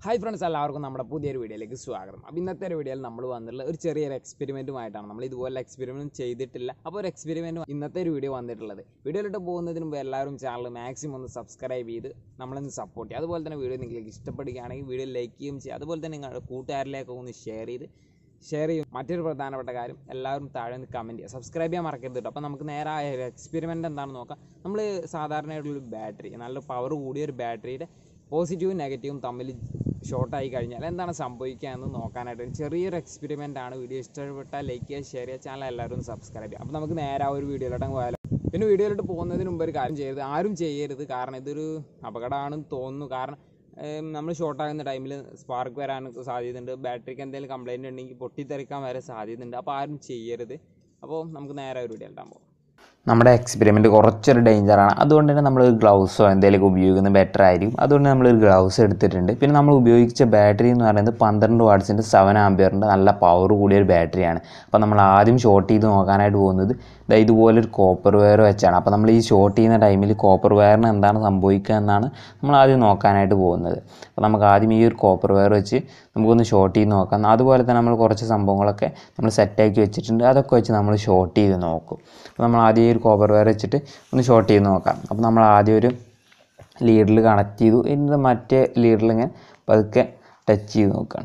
hi friends എല്ലാവർക്കും നമ്മുടെ പുതിയൊരു വീഡിയോയിലേക്ക് സ്വാഗതം അപ്പോൾ ഇന്നത്തെ ഒരു വീഡിയോയിൽ നമ്മൾ വന്നിട്ടുള്ള ഒരു ചെറിയൊരു എക്സ്പെരിമെൻറ്റുമായിട്ടാണ് നമ്മൾ ഇതുപോലെ എക്സ്പെരിമെൻറ്റ് ചെയ്തിട്ടില്ല അപ്പോൾ ഒരു എക്സ്പെരിമെൻറ്റ് ഇന്നത്തെ ഒരു വീഡിയോ വന്നിട്ടുള്ളത് വീഡിയോയിലോട്ട് പോകുന്നതിന് മുമ്പ് എല്ലാവരും ചാനൽ മാക്സിമം ഒന്ന് സബ്സ്ക്രൈബ് ചെയ്ത് നമ്മളൊന്ന് സപ്പോർട്ട് ചെയ്യുക അതുപോലെ തന്നെ വീഡിയോ നിങ്ങൾക്ക് ഇഷ്ടപ്പെടുകയാണെങ്കിൽ വീഡിയോ ലൈക്ക് ചെയ്യും ചെയ്യുക അതുപോലെ തന്നെ നിങ്ങളുടെ കൂട്ടുകാരിലേക്ക് ഒന്ന് ഷെയർ ചെയ്ത് ഷെയർ ചെയ്യും മറ്റൊരു പ്രധാനപ്പെട്ട കാര്യം എല്ലാവരും താഴെ നിന്ന് കമൻറ്റ് ചെയ്യുക സബ്സ്ക്രൈബ് ചെയ്യാൻ മറക്കരുത് കേട്ടോ അപ്പോൾ നമുക്ക് നേരെ ആ ഒരു എക്സ്പെരിമെൻ്റ് എന്താണെന്ന് നോക്കാം നമ്മൾ സാധാരണയായിട്ടുള്ളൊരു ബാറ്ററി നല്ല പവർ കൂടിയ ഒരു ബാറ്ററിയുടെ പോസിറ്റീവും നെഗറ്റീവും തമ്മിൽ ഷോർട്ടായി കഴിഞ്ഞാൽ എന്താണ് സംഭവിക്കുക എന്ന് നോക്കാനായിട്ട് ഒരു ചെറിയൊരു എക്സ്പെരിമെൻ്റ് ആണ് വീഡിയോ ഇഷ്ടപ്പെട്ടാൽ ലൈക്ക് ചെയ്യുക ഷെയർ ചെയ്യുക ചാനൽ എല്ലാവരും സബ്സ്ക്രൈബ് ചെയ്യുക അപ്പോൾ നമുക്ക് നേരെ ആ ഒരു വീഡിയോയിലോട്ട് അങ്ങ് പോയാലോ പിന്നെ വീഡിയോയിലോട്ട് പോകുന്നതിന് മുമ്പ് ഒരു കാര്യം ചെയ്യരുത് ആരും ചെയ്യരുത് കാരണം ഇതൊരു അപകടമാണെന്ന് തോന്നുന്നു കാരണം നമ്മൾ ഷോർട്ടാകുന്ന ടൈമിൽ സ്പാർക്ക് വരാൻ സാധ്യതയുണ്ട് ബാറ്ററിക്ക് എന്തെങ്കിലും കംപ്ലൈൻറ്റ് ഉണ്ടെങ്കിൽ പൊട്ടിത്തെറിക്കാൻ വരെ സാധ്യതയുണ്ട് അപ്പോൾ ആരും ചെയ്യരുത് അപ്പോൾ നമുക്ക് നേരെ ഒരു വീഡിയോ ഉണ്ടാകാൻ പോകും നമ്മുടെ എക്സ്പെരിമെൻറ്റ് കുറച്ചൊരു ഡേഞ്ചറാണ് അതുകൊണ്ട് തന്നെ നമ്മൾ ഗ്ലൗസോ എന്തെങ്കിലുമൊക്കെ ഉപയോഗിക്കുന്നത് ബെറ്റർ ആയിരിക്കും അതുകൊണ്ട് നമ്മൾ ഒരു ഗ്ലൗസ് എടുത്തിട്ടുണ്ട് പിന്നെ നമ്മൾ ഉപയോഗിച്ച ബാറ്ററി എന്ന് പറയുന്നത് പന്ത്രണ്ട് വാട്ട്സിൻ്റെ സെവൻ ആംബിയറിൻ്റെ നല്ല പവർ കൂടിയ ഒരു ബാറ്ററിയാണ് അപ്പോൾ നമ്മൾ ആദ്യം ഷോർട്ട് ചെയ്ത് നോക്കാനായിട്ട് പോകുന്നത് ദാ ഇതുപോലെ ഒരു കോപ്പർ വയർ വെച്ചാണ് അപ്പോൾ നമ്മൾ ഈ ഷോർട്ട് ചെയ്യുന്ന ടൈമിൽ കോപ്പർ വയറിന് എന്താണ് സംഭവിക്കുക എന്നാണ് നമ്മൾ ആദ്യം നോക്കാനായിട്ട് പോകുന്നത് അപ്പോൾ നമുക്ക് ആദ്യം ഈ ഒരു കോപ്പർ വയർ വെച്ച് നമുക്കൊന്ന് ഷോർട്ട് ചെയ്ത് നോക്കാം അതുപോലെ തന്നെ നമ്മൾ കുറച്ച് സംഭവങ്ങളൊക്കെ നമ്മൾ സെറ്റാക്കി വെച്ചിട്ടുണ്ട് അതൊക്കെ വെച്ച് നമ്മൾ ഷോർട്ട് ചെയ്ത് നോക്കും അപ്പോൾ നമ്മൾ ആദ്യം ഈ ഒരു കോപ്പർ വയർ വെച്ചിട്ട് ഒന്ന് ഷോർട്ട് ചെയ്ത് നോക്കാം അപ്പോൾ നമ്മൾ ആദ്യം ഒരു ലീഡറിൽ കണക്ട് ചെയ്തു എന്നിട്ട് മറ്റേ ലീഡറിൽ ഇങ്ങനെ പതുക്കെ ടച്ച് ചെയ്ത് നോക്കുകയാണ്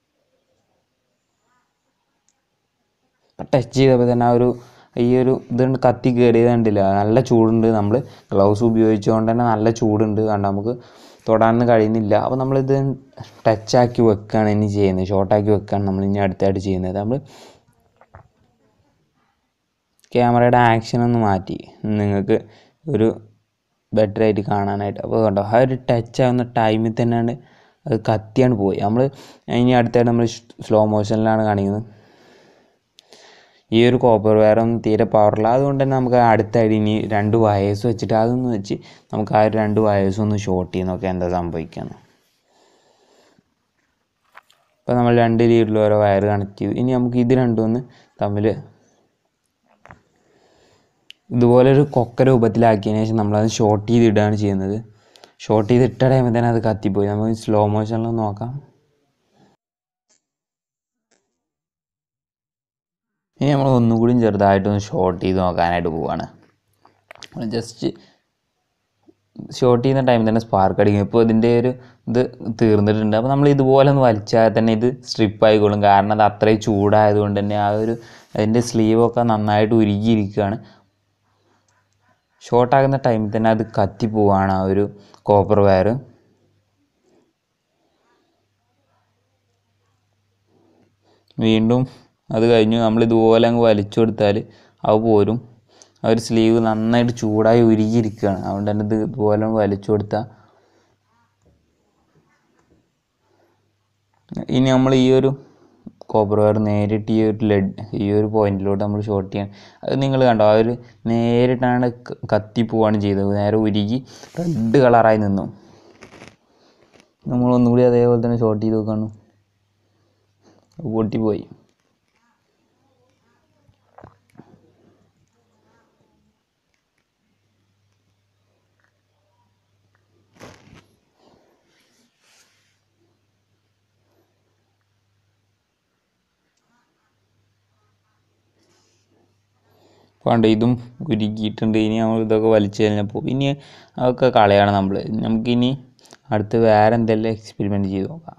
അപ്പം ടച്ച് ചെയ്തപ്പോൾ തന്നെ ആ ഒരു ഈ ഒരു ഇതുണ്ട് കത്തി കയറിയത് കണ്ടില്ല നല്ല ചൂടുണ്ട് നമ്മൾ ഗ്ലൗസ് ഉപയോഗിച്ചുകൊണ്ട് തന്നെ നല്ല ചൂടുണ്ട് കണ്ട നമുക്ക് തൊടാനൊന്നും കഴിയുന്നില്ല അപ്പോൾ നമ്മളിത് ടച്ചാക്കി വെക്കുകയാണ് ഇനി ചെയ്യുന്നത് ഷോർട്ടാക്കി വെക്കുകയാണ് നമ്മൾ ഇനി അടുത്തായിട്ട് ചെയ്യുന്നത് നമ്മൾ ക്യാമറയുടെ ആക്ഷൻ ഒന്ന് മാറ്റി നിങ്ങൾക്ക് ഒരു ബെറ്റർ ആയിട്ട് കാണാനായിട്ട് അപ്പോൾ കണ്ടോ ആ ഒരു ടച്ച് ആവുന്ന ടൈമിൽ തന്നെയാണ് അത് കത്തിയാണ് പോയി നമ്മൾ ഇനി അടുത്തായിട്ട് നമ്മൾ സ്ലോ മോഷനിലാണ് കാണിക്കുന്നത് ഈ ഒരു കോപ്പർ വയറൊന്നും തീരെ പവറില്ല അതുകൊണ്ട് തന്നെ നമുക്ക് അടുത്തായിട്ട് ഇനി രണ്ട് വയേഴ്സ് വെച്ചിട്ട് അതൊന്ന് വെച്ച് നമുക്ക് ആ ഒരു രണ്ട് വയേഴ്സ് ഒന്ന് ഷോർട്ട് ചെയ്ത് നോക്കാം എന്താ സംഭവിക്കുന്നത് അപ്പോൾ നമ്മൾ രണ്ട് ലീഡിൽ ഓരോ വയർ കണക്ട് ചെയ്തു ഇനി നമുക്ക് ഇത് രണ്ടും ഒന്ന് തമ്മിൽ ഇതുപോലെ ഒരു കൊക്ക രൂപത്തിലാക്കിയതിന് ശേഷം നമ്മളത് ഷോർട്ട് ചെയ്തിടുകയാണ് ചെയ്യുന്നത് ഷോർട്ട് ചെയ്തിട്ട ടൈമിൽ തന്നെ അത് കത്തിപ്പോയി നമുക്ക് സ്ലോ മോഷനിൽ നോക്കാം ഇനി നമ്മൾ ഒന്നുകൂടി ചെറുതായിട്ടൊന്ന് ഷോർട്ട് ചെയ്ത് നോക്കാനായിട്ട് പോവാണ് ജസ്റ്റ് ഷോർട്ട് ചെയ്യുന്ന ടൈമിൽ തന്നെ സ്പാർക്ക് അടിക്കും ഇപ്പോൾ ഇതിൻ്റെ ഒരു ഇത് തീർന്നിട്ടുണ്ട് അപ്പോൾ നമ്മൾ ഇതുപോലെ ഒന്ന് വലിച്ചാൽ തന്നെ ഇത് സ്ട്രിപ്പ് ആയിക്കോളും കാരണം അത് അത്രയും ചൂടായതുകൊണ്ട് തന്നെ ആ ഒരു അതിൻ്റെ സ്ലീവൊക്കെ നന്നായിട്ട് ഉരുകിയിരിക്കുകയാണ് ഷോർട്ടാകുന്ന ടൈമിൽ തന്നെ അത് കത്തിപ്പോവാണ് ആ ഒരു കോപ്പർ വയർ വീണ്ടും അത് കഴിഞ്ഞ് നമ്മൾ ഇതുപോലെ അങ്ങ് വലിച്ചു കൊടുത്താൽ അത് പോരും ആ ഒരു സ്ലീവ് നന്നായിട്ട് ചൂടായി ഉരുകിയിരിക്കുകയാണ് അതുകൊണ്ട് തന്നെ ഇത് ഇതുപോലെ വലിച്ചു കൊടുത്താൽ ഇനി നമ്മൾ ഈ ഒരു കോപ്പർ വയർ നേരിട്ട് ഈ ഒരു ലെഡ് ഈ ഒരു പോയിന്റിലോട്ട് നമ്മൾ ഷോർട്ട് ചെയ്യാൻ അത് നിങ്ങൾ കണ്ടോ ആ ഒരു നേരിട്ടാണ് ക- കത്തിപ്പോവാണ് ചെയ്തത് നേരെ ഉരുകി റെഡ് കളറായി നിന്നു നമ്മൾ ഒന്നുകൂടി അതേപോലെ തന്നെ ഷോർട്ട് ചെയ്ത് നോക്കാണ് പൊട്ടിപ്പോയി പണ്ട് ഇതും ഉരുക്കിയിട്ടുണ്ട് ഇനി നമ്മൾ ഇതൊക്കെ വലിച്ചു കഴിഞ്ഞപ്പോൾ ഇനി അതൊക്കെ കളയാണ് നമ്മൾ നമുക്കിനി അടുത്ത് വേറെ എന്തെല്ലാം എക്സ്പെരിമെൻറ്റ് ചെയ്ത് നോക്കാം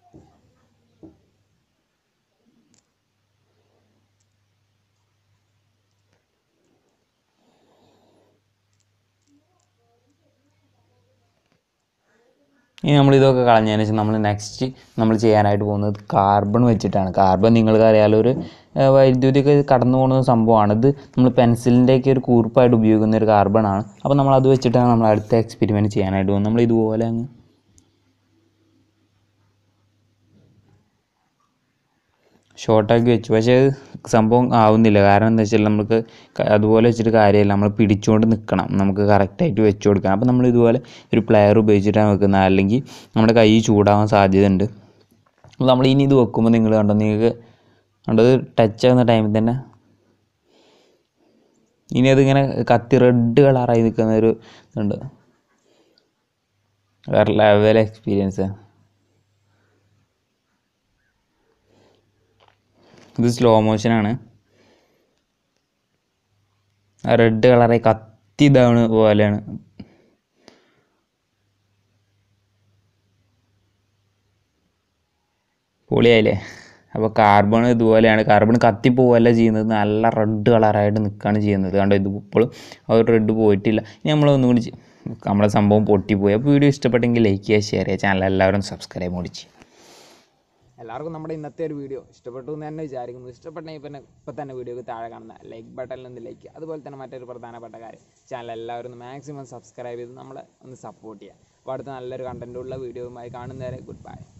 ഇനി നമ്മൾ ഇതൊക്കെ കളഞ്ഞതിന് ശേഷം നമ്മൾ നെക്സ്റ്റ് നമ്മൾ ചെയ്യാനായിട്ട് പോകുന്നത് കാർബൺ വെച്ചിട്ടാണ് കാർബൺ നിങ്ങൾക്ക് അറിയാലോ ഒരു ഏഹ്, വൈദ്യുതിയൊക്കെ കടന്നു പോകുന്ന സംഭവമാണ് ഇത് നമ്മൾ പെൻസിലിൻ്റെയൊക്കെ ഒരു കൂർപ്പായിട്ട് ഉപയോഗിക്കുന്ന ഒരു കാർബൺ ആണ് അപ്പോൾ നമ്മൾ അത് വെച്ചിട്ടാണ് നമ്മൾ അടുത്ത എക്സ്പെരിമെൻറ്റ് ചെയ്യാനായിട്ട് പോകുന്നത് നമ്മൾ ഇതുപോലെ അങ്ങ് ഷോർട്ടാക്കി വെച്ചു പക്ഷേ അത് സംഭവം ആവുന്നില്ല കാരണം എന്താ വെച്ചാൽ നമുക്ക് ക- അതുപോലെ വെച്ചിട്ട് കാര്യമില്ല നമ്മൾ പിടിച്ചുകൊണ്ട് നിൽക്കണം നമുക്ക് കറക്റ്റായിട്ട് വെച്ച് കൊടുക്കണം അപ്പോൾ നമ്മൾ ഇതുപോലെ ഒരു പ്ലെയർ ഉപയോഗിച്ചിട്ടാണ് വെക്കുന്നത് അല്ലെങ്കിൽ നമ്മുടെ കൈ ചൂടാവാൻ സാധ്യതയുണ്ട് അപ്പോൾ നമ്മൾ ഇനി ഇത് വെക്കുമ്പോൾ നിങ്ങൾ കണ്ടോ നിങ്ങൾക്ക് കണ്ടത് ടച്ച് ആകുന്ന ടൈമിൽ തന്നെ ഇനി അതിങ്ങനെ കത്തി റെഡ് കളറായി നിൽക്കുന്ന ഒരു ഇതുണ്ട് വേറെ ലെവൽ എക്സ്പീരിയൻസ് ഇത് സ്ലോ മോഷനാണ് ആ റെഡ് കളറെ കത്തി ഇതാണ് പോലെയാണ് പൊളിയായില്ലേ അപ്പോൾ കാർബൺ ഇതുപോലെയാണ് കാർബൺ കത്തിപ്പോവല്ല ചെയ്യുന്നത് നല്ല റെഡ് കളറായിട്ട് നിൽക്കുകയാണ് ചെയ്യുന്നത് കണ്ടോ ഇത് ഇപ്പോഴും ആ ഒരു റെഡ് പോയിട്ടില്ല ഇനി നമ്മളൊന്നും കൂടി ചെയ്യും നമ്മളെ സംഭവം പൊട്ടിപ്പോയി അപ്പോൾ വീഡിയോ ഇഷ്ടപ്പെട്ടെങ്കിൽ ലൈക്ക് ചെയ്യുക ഷെയർ ചെയ്യുക ചാനൽ എല്ലാവരും സബ്സ്ക്രൈബ് കൂടി ചെയ്യും എല്ലാവർക്കും നമ്മുടെ ഇന്നത്തെ ഒരു വീഡിയോ ഇഷ്ടപ്പെട്ടു എന്ന് തന്നെ വിചാരിക്കുന്നു ഇഷ്ടപ്പെട്ടെങ്കിൽ പിന്നെ ഇപ്പം തന്നെ വീഡിയോക്ക് താഴെ കാണുന്ന ലൈക്ക് ബട്ടണിൽ നിന്ന് ലൈക്ക് അതുപോലെ തന്നെ മറ്റൊരു പ്രധാനപ്പെട്ട കാര്യം ചാനൽ എല്ലാവരും ഒന്ന് മാക്സിമം സബ്സ്ക്രൈബ് ചെയ്ത് നമ്മളെ ഒന്ന് സപ്പോർട്ട് ചെയ്യുക അപ്പോൾ അടുത്ത നല്ലൊരു കണ്ടൻറ്റുള്ള വീഡിയോയുമായി കാണുന്നവരെ ഗുഡ് ബൈ